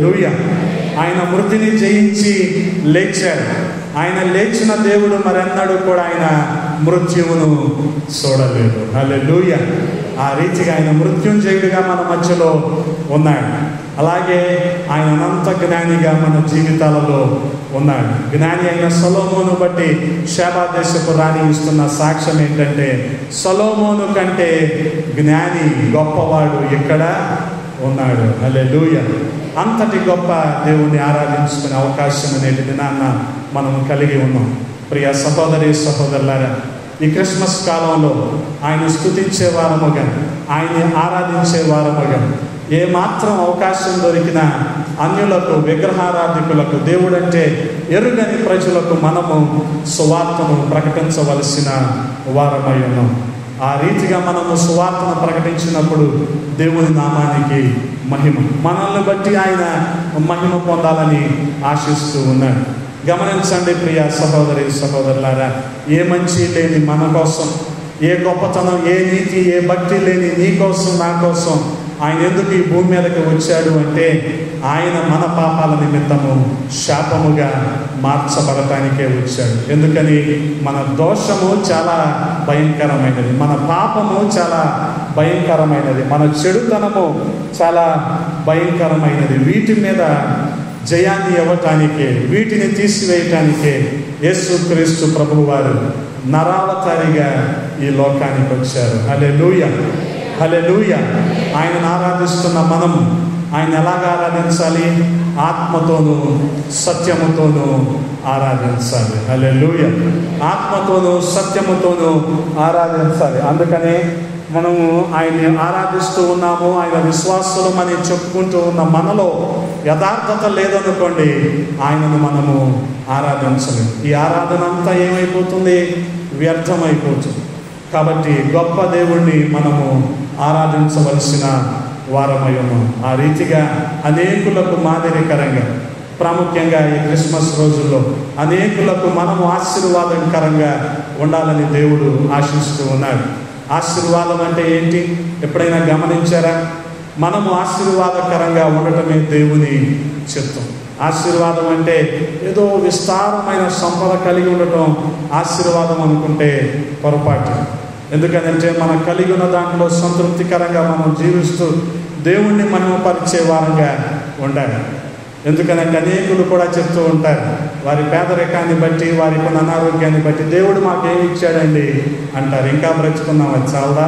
ఆయన మృతిని జయించి లేచాడు ఆయన లేచిన దేవుడు మరెన్నడూ కూడా ఆయన మృత్యువును చూడలేదు హలే ఆ రీతిగా ఆయన మృత్యుంజయుడిగా మన మధ్యలో ఉన్నాడు అలాగే ఆయన అనంత జ్ఞానిగా మన జీవితాలలో ఉన్నాడు జ్ఞాని అయిన సొలోమోను బట్టి శాబాదేశపు రాణి ఇస్తున్న సాక్ష్యం ఏంటంటే సొలోమోను కంటే జ్ఞాని గొప్పవాడు ఇక్కడ ఉన్నాడు అలే అంతటి గొప్ప దేవుణ్ణి ఆరాధించుకునే అవకాశం అనేది దినాన్న మనం కలిగి ఉన్నాం ప్రియ సహోదరి సహోదరులారా ఈ క్రిస్మస్ కాలంలో ఆయన స్థుతించే వారముగా ఆయన్ని ఆరాధించే వారముగా ఏ మాత్రం అవకాశం దొరికినా అన్యులకు విగ్రహారాధికులకు దేవుడంటే ఎరుగని ప్రజలకు మనము సువార్తను ప్రకటించవలసిన వారమై ఉన్నాం ఆ రీతిగా మనము సువార్తను ప్రకటించినప్పుడు దేవుని నామానికి మహిమ మనల్ని బట్టి ఆయన మహిమ పొందాలని ఆశిస్తూ ఉన్నాడు గమనించండి ప్రియ సహోదరి సహోదరులారా ఏ మంచి లేని మన కోసం ఏ గొప్పతనం ఏ నీతి ఏ భక్తి లేని నీ కోసం నా కోసం ఆయన ఎందుకు ఈ భూమి మీదకి వచ్చాడు అంటే ఆయన మన పాపాల నిమిత్తము శాపముగా మార్చబడటానికే వచ్చాడు ఎందుకని మన దోషము చాలా భయంకరమైనది మన పాపము చాలా భయంకరమైనది మన చెడుతనము చాలా భయంకరమైనది వీటి మీద జయాన్ని ఇవ్వటానికే వీటిని తీసివేయటానికే యేసు క్రీస్తు ప్రభువు వారు నరావతారిగా ఈ లోకానికి వచ్చారు హలే లూయ హలే లూయ ఆయనను ఆరాధిస్తున్న మనం ఆయన ఎలాగ ఆరాధించాలి ఆత్మతోనూ సత్యముతోనూ ఆరాధించాలి హలే లూయ ఆత్మతోనూ సత్యముతోనూ ఆరాధించాలి అందుకనే మనము ఆయన్ని ఆరాధిస్తూ ఉన్నాము ఆయన విశ్వాసులమని చెప్పుకుంటూ ఉన్న మనలో యథార్థత లేదనుకోండి ఆయనను మనము ఆరాధించలేము ఈ ఆరాధన అంతా ఏమైపోతుంది వ్యర్థమైపోతుంది కాబట్టి గొప్ప దేవుణ్ణి మనము ఆరాధించవలసిన వారమై ఉన్నాం ఆ రీతిగా అనేకులకు మాదిరికరంగా ప్రాముఖ్యంగా ఈ క్రిస్మస్ రోజుల్లో అనేకులకు మనము ఆశీర్వాదకరంగా ఉండాలని దేవుడు ఆశిస్తూ ఉన్నాడు ఆశీర్వాదం అంటే ఏంటి ఎప్పుడైనా గమనించారా మనము ఆశీర్వాదకరంగా ఉండటమే దేవుని చిత్తం ఆశీర్వాదం అంటే ఏదో విస్తారమైన సంపద కలిగి ఉండటం ఆశీర్వాదం అనుకుంటే పొరపాటు ఎందుకంటే మనం కలిగి ఉన్న దాంట్లో సంతృప్తికరంగా మనం జీవిస్తూ దేవుణ్ణి మనం పరిచే వారంగా ఉండాలి ఎందుకనంటే అనేకులు కూడా చెప్తూ ఉంటారు వారి పేదరికాన్ని బట్టి వారికి ఉన్న అనారోగ్యాన్ని బట్టి దేవుడు మాకేమి ఇచ్చాడండి అంటారు ఇంకా బ్రతుకున్నాం అది చాలదా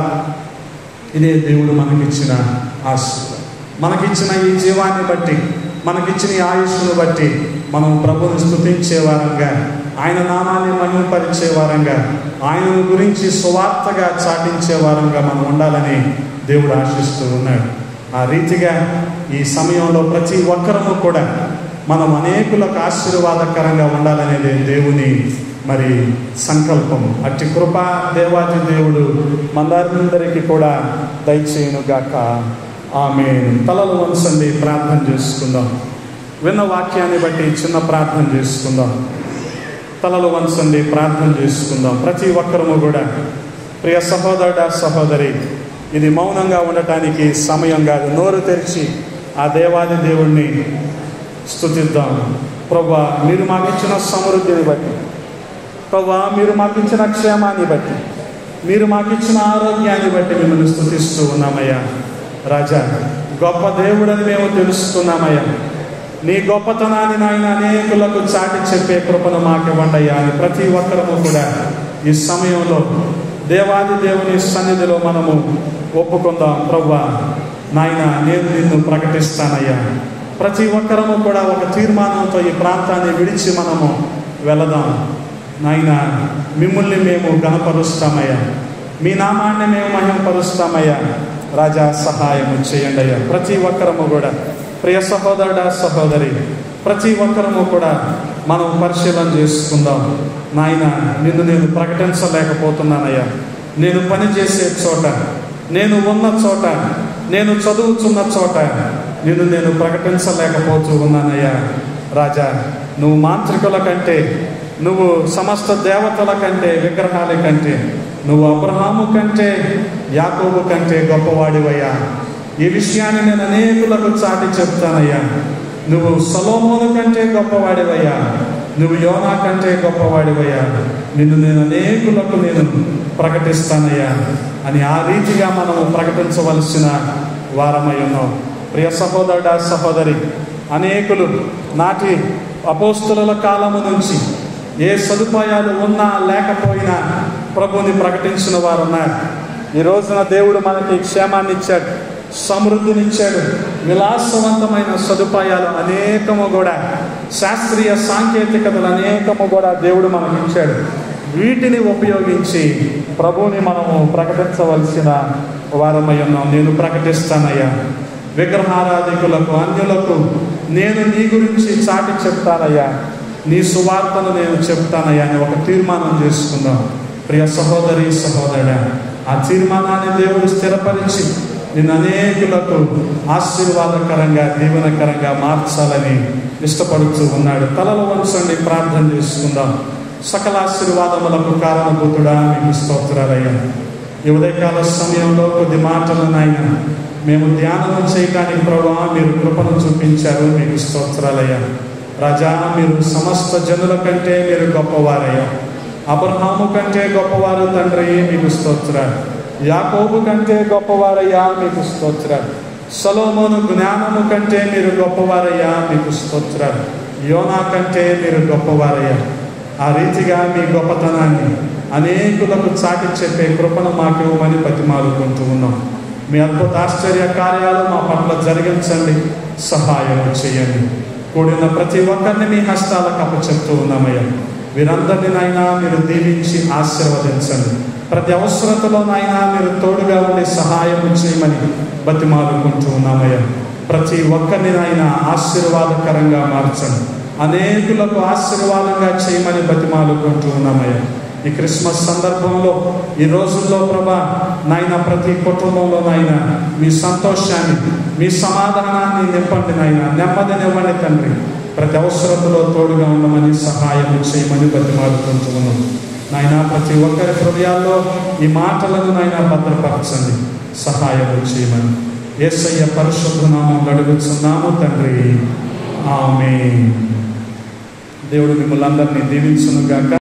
ఇదే దేవుడు మనకిచ్చిన ఆశీర్వాదం మనకిచ్చిన ఈ జీవాన్ని బట్టి మనకిచ్చిన ఈ ఆయుష్ను బట్టి మనం ప్రభుని స్థుతించే వారంగా ఆయన నామాన్ని మహిమపరిచే వారంగా ఆయన గురించి సువార్తగా చాటించే వారంగా మనం ఉండాలని దేవుడు ఆశిస్తూ ఉన్నాడు ఆ రీతిగా ఈ సమయంలో ప్రతి ఒక్కరము కూడా మనం అనేకులకు ఆశీర్వాదకరంగా ఉండాలనేది దేవుని మరి సంకల్పం అట్టి కృప దేవాది దేవుడు మనందరికీ కూడా దయచేయునుగాక ఆమె తలలు వంచండి ప్రార్థన చేసుకుందాం విన్న వాక్యాన్ని బట్టి చిన్న ప్రార్థన చేసుకుందాం తలలు వంచండి ప్రార్థన చేసుకుందాం ప్రతి ఒక్కరము కూడా ప్రియ సహోదరుడ సహోదరి ఇది మౌనంగా ఉండటానికి సమయం కాదు నోరు తెరిచి ఆ దేవాది దేవుణ్ణి స్థుతిద్దాం ప్రభా మీరు మాకు ఇచ్చిన సమృద్ధిని బట్టి ప్రభా మీరు మాకు ఇచ్చిన క్షేమాన్ని బట్టి మీరు మాకు ఇచ్చిన ఆరోగ్యాన్ని బట్టి మిమ్మల్ని స్థుతిస్తూ ఉన్నామయ్యా రాజా గొప్ప దేవుడని మేము తెలుసుకున్నామయ్యా నీ గొప్పతనాన్ని నాయన అనేకులకు చాటి చెప్పే కృపను మాకివ్వండయ్యా అని ప్రతి ఒక్కరము కూడా ఈ సమయంలో దేవాది దేవుని సన్నిధిలో మనము ఒప్పుకుందాం ప్రవ్వా నాయన నేను నిన్ను ప్రకటిస్తానయ్యా ప్రతి ఒక్కరము కూడా ఒక తీర్మానంతో ఈ ప్రాంతాన్ని విడిచి మనము వెళదాం నాయన మిమ్మల్ని మేము గణపరుస్తామయ్యా మీ నామాన్ని మేము మహిమపరుస్తామయ్యా రాజా సహాయము చేయండి అయ్యా ప్రతి ఒక్కరము కూడా ప్రియ సహోదరుడ సహోదరి ప్రతి ఒక్కరము కూడా మనం పరిశీలన చేసుకుందాం నాయన నిన్ను నేను ప్రకటించలేకపోతున్నానయ్యా నేను పని చేసే చోట నేను ఉన్న చోట నేను చదువుతున్న చోట నిన్ను నేను ప్రకటించలేకపోతూ ఉన్నానయ్యా రాజా నువ్వు మాంత్రికుల కంటే నువ్వు సమస్త దేవతల కంటే విగ్రహాల కంటే నువ్వు అబ్రహాము కంటే యాకోబు కంటే గొప్పవాడివయ్యా ఈ విషయాన్ని నేను అనేకులకు చాటి చెప్తానయ్యా నువ్వు సలోమోను కంటే గొప్పవాడివయ్యా నువ్వు యోనా కంటే గొప్పవాడివయ్యా నిన్ను నేను అనేకులకు నేను ప్రకటిస్తానయ్యా అని ఆ రీతిగా మనము ప్రకటించవలసిన వారమై ఉన్నాం ప్రియ సహోదరుడ సహోదరి అనేకులు నాటి అపోస్తుల కాలము నుంచి ఏ సదుపాయాలు ఉన్నా లేకపోయినా ప్రభుని ప్రకటించిన వారు ఉన్నారు ఈ రోజున దేవుడు మనకి క్షేమాన్ని ఇచ్చాడు సమృద్ధినిచ్చాడు విలాసవంతమైన సదుపాయాలు అనేకము కూడా శాస్త్రీయ సాంకేతికతలు అనేకము కూడా దేవుడు మనకి ఇచ్చాడు వీటిని ఉపయోగించి ప్రభువుని మనము ప్రకటించవలసిన వారమై ఉన్నాం నేను ప్రకటిస్తానయ్యా విగ్రహారాధికులకు అన్యులకు నేను నీ గురించి చాటి చెప్తానయ్యా నీ సువార్తను నేను చెప్తానయ్యా అని ఒక తీర్మానం చేసుకుందాం ప్రియ సహోదరి సహోదరుడా ఆ తీర్మానాన్ని దేవుడు స్థిరపరిచి నిన్ను అనేకులకు ఆశీర్వాదకరంగా దీవెనకరంగా మార్చాలని ఇష్టపడుతూ ఉన్నాడు తలలో వంచండి ప్రార్థన చేసుకుందాం సకల ఆశీర్వాదములకు కారణభూతుడా మీకు స్తోత్రాలయ్యా ఈ ఉదయకాల సమయంలో కొద్ది మాటలు నాయన మేము ధ్యానం చేయడానికి ప్రభావ మీరు కృపను చూపించారు మీకు స్తోత్రాలయ్యా రాజా మీరు సమస్త జనుల కంటే మీరు గొప్పవారయ్యా అబ్రహాము కంటే గొప్పవారు తండ్రి మీకు స్తోత్రాలు యాకోబు కంటే గొప్పవారయ్యా మీకు స్తోత్రాలు సలోమోను జ్ఞానము కంటే మీరు గొప్పవారయ్యా మీకు స్తోత్రాలు యోనా కంటే మీరు గొప్పవారయ్యా ఆ రీతిగా మీ గొప్పతనాన్ని అనేకులకు చాటి చెప్పే కృపను మాకు ఇవ్వమని బతిమాలుకుంటూ ఉన్నాం మీ అద్భుత ఆశ్చర్య కార్యాలు మా పట్ల జరిగించండి సహాయం చేయండి కూడిన ప్రతి ఒక్కరిని మీ హస్తాలకు అప్పచెప్తూ ఉన్నామయ్యా వీరందరినీ నాయనా మీరు దీవించి ఆశీర్వదించండి ప్రతి అవసరతలో నాయనా మీరు తోడుగా ఉండి సహాయం చేయమని బతిమాలుకుంటూ ఉన్నామయ్యా ప్రతి ఒక్కరిని నాయన ఆశీర్వాదకరంగా మార్చండి అనేకులకు ఆశీర్వాదంగా చేయమని బతిమాలుకుంటూ ఉన్నామయ్యా ఈ క్రిస్మస్ సందర్భంలో ఈ రోజుల్లో ప్రభా నాయన ప్రతి కుటుంబంలో నాయన మీ సంతోషాన్ని మీ సమాధానాన్ని నింపండి నాయన నెమ్మదినివ్వండి తండ్రి ప్రతి అవసరతలో తోడుగా ఉండమని సహాయం చేయమని బతిమాలుకుంటూ ఉన్నాం నాయన ప్రతి ఒక్కరి హృదయాల్లో ఈ మాటలను నాయన భద్రపరచండి సహాయం చేయమని ఏసయ్య పరిశుద్ధ నామం అడుగుతున్నాము తండ్రి ఆమె దేవుడు మిమ్మల్ని అందరినీ దీవించును గాక